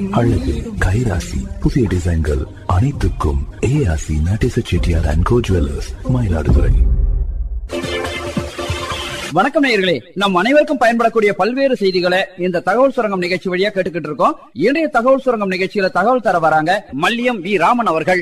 அழகு கைராசி புதிய டிசைன்கள் அனைத்துக்கும் ஏஆசி Natesa Chettiar and co jewellers Mayiladuthurai வணக்கம் நேயர்களே நம் அனைவருக்கும் பயன்படக்கூடிய பல்வேறு செய்திகளை இந்த தகவல் சுரங்கம் நிகழ்ச்சி வழியா கேட்டுக்கிட்டு இருக்கோம் இன்றைய தகவல் சுரங்கம் நிகழ்ச்சியில தகவல் தர வராங்க மல்லியம் வி ராமன் அவர்கள்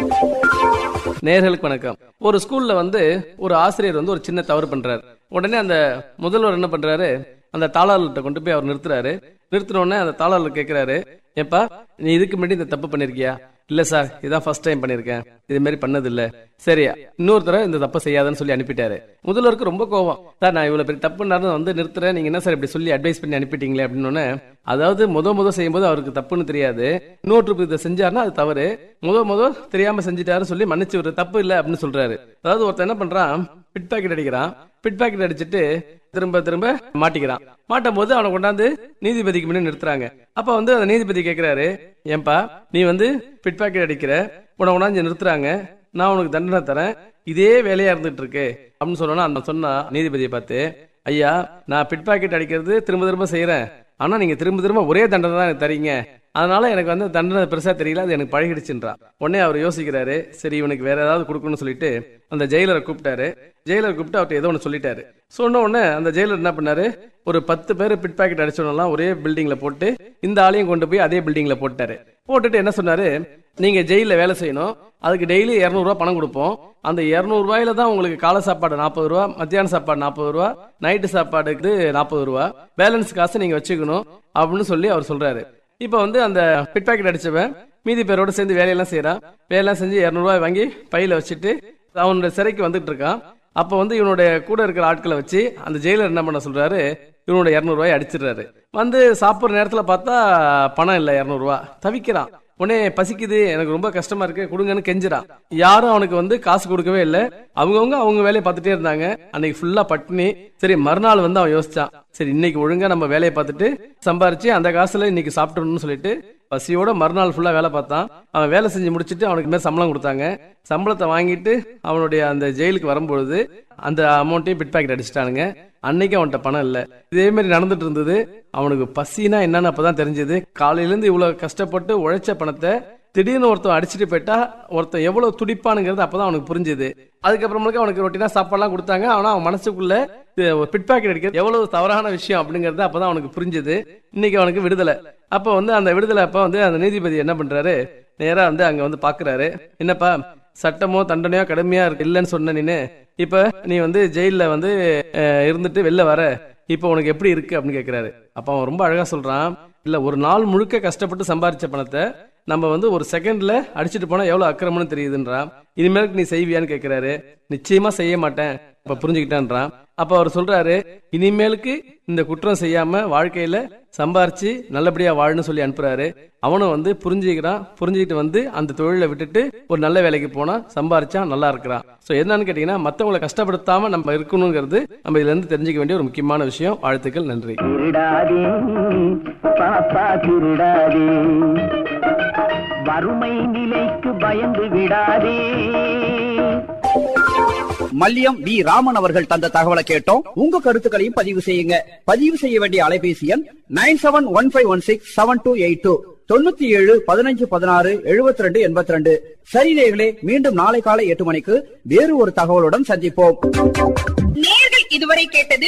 நேர்களுக்கு வணக்கம் ஒரு ஸ்கூல்ல வந்து ஒரு ஆசிரியர் வந்து ஒரு சின்ன தவறு பண்றாரு உடனே அந்த முதல்வர் என்ன பண்றாரு அந்த தாளாளர்கிட்ட கொண்டு போய் அவர் நிறுத்துறாரு நிறுத்தின உடனே அந்த தாளாளர் கேட்கிறாரு ஏப்பா நீ இதுக்கு முன்னாடி இந்த தப்பு பண்ணிருக்கியா இல்ல சார் இதான் ஃபர்ஸ்ட் டைம் பண்ணிருக்கேன் இது மாதிரி பண்ணது இல்ல சரி இன்னொரு தடவை இந்த தப்பை செய்யாதன்னு சொல்லி அனுப்பிட்டாரு முதல்வருக்கு ரொம்ப கோவம் சார் நான் இவ்வளவு பெரிய தப்பு நடந்து வந்து நிறுத்துறேன் நீங்க என்ன சார் இப்படி சொல்லி அட்வைஸ் பண்ணி அனுப்பிட்டீங்களே அப்படின்னு உடனே, அதாவது முத முத செய்யும்போது அவருக்கு தப்புன்னு தெரியாது இன்னொரு trip இதை செஞ்சாருன்னா அது தவறு முத முத தெரியாம செஞ்சுட்டாருன்னு சொல்லி மன்னிச்சு ஒரு தப்பு இல்ல அப்படின்னு சொல்றாரு அதாவது ஒருத்தன் என்ன பண்றான் பிட் பாக்கெட் அடிக்கிறான் பிட் பாக்கெட் அடிச்சிட்டு திரும்ப திரும்ப மாட்டிக்கிறான் மாட்டும் போது அவனை கொண்டாந்து நீதிபதிக்கு முன்னாடி நிறுத்துறாங்க அப்ப வந்து அந்த நீதிபதி கேக்குறாரு ஏன்பா நீ வந்து பிட் பாக்கெட் அடிக்கிற உன்னை கொண்டாந்து நிறுத்துறாங்க நான் உனக்கு தண்டனை தரேன் இதே வேலையா இருந்துட்டு இருக்கு அப்படின்னு சொன்னா அந்த சொன்னா நீதிபதியை பார்த்து ஐயா நான் பிட் பாக்கெட் அடிக்கிறது திரும்ப திரும்ப செய்யறேன் ஆனா நீங்க திரும்ப திரும்ப ஒரே தண்டனை தான் எனக்கு தரீங்க அதனால எனக்கு வந்து தண்டனை பெருசா தெரியல அது எனக்கு பழகிடுச்சுன்றான் உடனே அவர் யோசிக்கிறாரு சரி இவனுக்கு வேற ஏதாவது கொடுக்கணும்னு சொல்லிட்டு அந்த ஜெயிலரை கூப்பிட்டாரு ஜெயிலர் கூப்பிட்டு அவர்கிட்ட ஏதோ ஒன்று சொல்லிட்டாரு சொன்ன உடனே அந்த ஜெயிலர் என்ன பண்ணாரு ஒரு பத்து பேர் பிட் பாக்கெட் அடிச்சவனெல்லாம் ஒரே பில்டிங்ல போட்டு இந்த ஆளையும் கொண்டு போய் அதே பில்டிங்ல போட்டாரு போட்டுட்டு என்ன சொன்னாரு நீங்க ஜெயில வேலை செய்யணும் அதுக்கு டெய்லி இரநூறுவா பணம் கொடுப்போம் அந்த இரநூறு ரூபாயில தான் உங்களுக்கு காலை சாப்பாடு நாற்பது ரூபா மத்தியான சாப்பாடு நாற்பது ரூபா நைட்டு சாப்பாடுக்கு நாற்பது ரூபா பேலன்ஸ் காசு நீங்க வச்சுக்கணும் அப்படின்னு சொல்லி அவர் சொல்றாரு இப்போ வந்து அந்த பிட் பாக்கெட் அடிச்சவன் மீதி பேரோட சேர்ந்து வேலையெல்லாம் செய்யறான் வேலையெல்லாம் செஞ்சு இரநூறுவா வாங்கி பையில வச்சுட்டு அவனுடைய சிறைக்கு வந்துட்டு இருக்கான் அப்ப வந்து இவனுடைய கூட இருக்கிற ஆட்களை வச்சு அந்த ஜெயிலர் என்ன பண்ண சொல்றாரு இவனோட இரநூறுவாய் அடிச்சிடுறாரு வந்து சாப்பிடுற நேரத்துல பார்த்தா பணம் இல்ல இரநூறுவா தவிக்கிறான் உடனே பசிக்குது எனக்கு ரொம்ப கஷ்டமா இருக்கு கொடுங்கன்னு கெஞ்சுறான் யாரும் அவனுக்கு வந்து காசு கொடுக்கவே இல்ல அவங்கவுங்க அவங்க வேலையை பார்த்துட்டே இருந்தாங்க அன்னைக்கு ஃபுல்லா பட்டினி சரி மறுநாள் வந்து அவன் யோசிச்சான் சரி இன்னைக்கு ஒழுங்கா நம்ம வேலையை பார்த்துட்டு சம்பாரிச்சு அந்த காசுல இன்னைக்கு சாப்பிட்டணும்னு சொல்லிட்டு பசியோட மறுநாள் ஃபுல்லா வேலை பார்த்தான் அவன் வேலை செஞ்சு முடிச்சிட்டு அவனுக்கு மேல சம்பளம் கொடுத்தாங்க சம்பளத்தை வாங்கிட்டு அவனுடைய அந்த ஜெயிலுக்கு வரும்பொழுது அந்த அமௌண்ட்டையும் பிட் பாக்கெட் அடிச்சிட்டானுங்க அன்னைக்கு அவன்கிட்ட பணம் இல்ல இதே மாதிரி நடந்துட்டு இருந்தது அவனுக்கு பசினா என்னன்னு அப்பதான் தெரிஞ்சது காலையில இருந்து இவ்வளவு கஷ்டப்பட்டு உழைச்ச பணத்தை திடீர்னு ஒருத்தன் அடிச்சுட்டு போயிட்டா ஒருத்தன் எவ்வளவு துடிப்பானுங்கிறது அப்பதான் அவனுக்கு புரிஞ்சுது அதுக்கப்புறமேலுக்கு அவனுக்கு ரொட்டினா சாப்பாடுலாம் கொடுத்தாங்க ஆனா அவன் மனசுக்குள்ள பிட் பாக்கெட் அடிக்கிறது எவ்வளவு தவறான விஷயம் அப்படிங்கறது அப்பதான் அவனுக்கு புரிஞ்சுது இன்னைக்கு அவனுக்கு விடுதலை அப்ப வந்து அந்த விடுதலை அப்ப வந்து அந்த நீதிபதி என்ன பண்றாரு நேரா வந்து அங்க வந்து பாக்குறாரு என்னப்பா சட்டமோ தண்டனையோ கடுமையா இருக்கு இல்லைன்னு சொன்ன நீனு இப்ப நீ வந்து ஜெயில்ல வந்து அஹ், இருந்துட்டு வெளில வர இப்ப உனக்கு எப்படி இருக்கு அப்படின்னு கேக்குறாரு அப்ப அவன் ரொம்ப அழகா சொல்றான் இல்ல ஒரு நாள் முழுக்க கஷ்டப்பட்டு சம்பாரிச்ச பணத்தை நம்ம வந்து ஒரு செகண்ட்ல அடிச்சிட்டு போனா எவ்வளவு அக்கிரமம்னு தெரியுதுன்றான் இனிமேலுக்கு நீ செய்வியான்னு கேக்குறாரு நிச்சயமா செய்ய மாட்டேன் அப்ப புரிஞ்சுக்கிட்டான்றான் அப்ப அவர் சொல்றாரு இனிமேலுக்கு இந்த குற்றம் செய்யாம வாழ்க்கையில சம்பாரிச்சு நல்லபடியா வாழணும்னு சொல்லி அனுப்புறாரு அவனும் வந்து புரிஞ்சுக்கிறான் புரிஞ்சுக்கிட்டு வந்து அந்த தொழிலை விட்டுட்டு ஒரு நல்ல வேலைக்கு போனா சம்பாரிச்சா நல்லா இருக்கிறான் சோ என்னன்னு கேட்டீங்கன்னா மத்தவங்களை கஷ்டப்படுத்தாம நம்ம இருக்கணுங்கிறது நம்ம இதுல இருந்து தெரிஞ்சுக்க வேண்டிய ஒரு முக்கியமான விஷயம் வாழ்த்துக்கள் நன்றி திருடாதே பாப்பா திருடாதே வறுமை நிலைக்கு பயந்து விடாதே மல்லியம் வி ராமன் அவர்கள் தந்த தகவலை கேட்டோம் உங்க கருத்துக்களையும் பதிவு செய்யுங்க பதிவு செய்ய வேண்டிய அலைபேசி எண் nine seven one five one six seven two eight two தொண்ணூத்தி ஏழு பதினஞ்சு பதினாறு எழுபத்தி ரெண்டு எண்பத்தி ரெண்டு சரி நேயர்களே மீண்டும் நாளை காலை எட்டு மணிக்கு வேறு ஒரு தகவலுடன் சந்திப்போம் நேர்கள் இதுவரை கேட்டது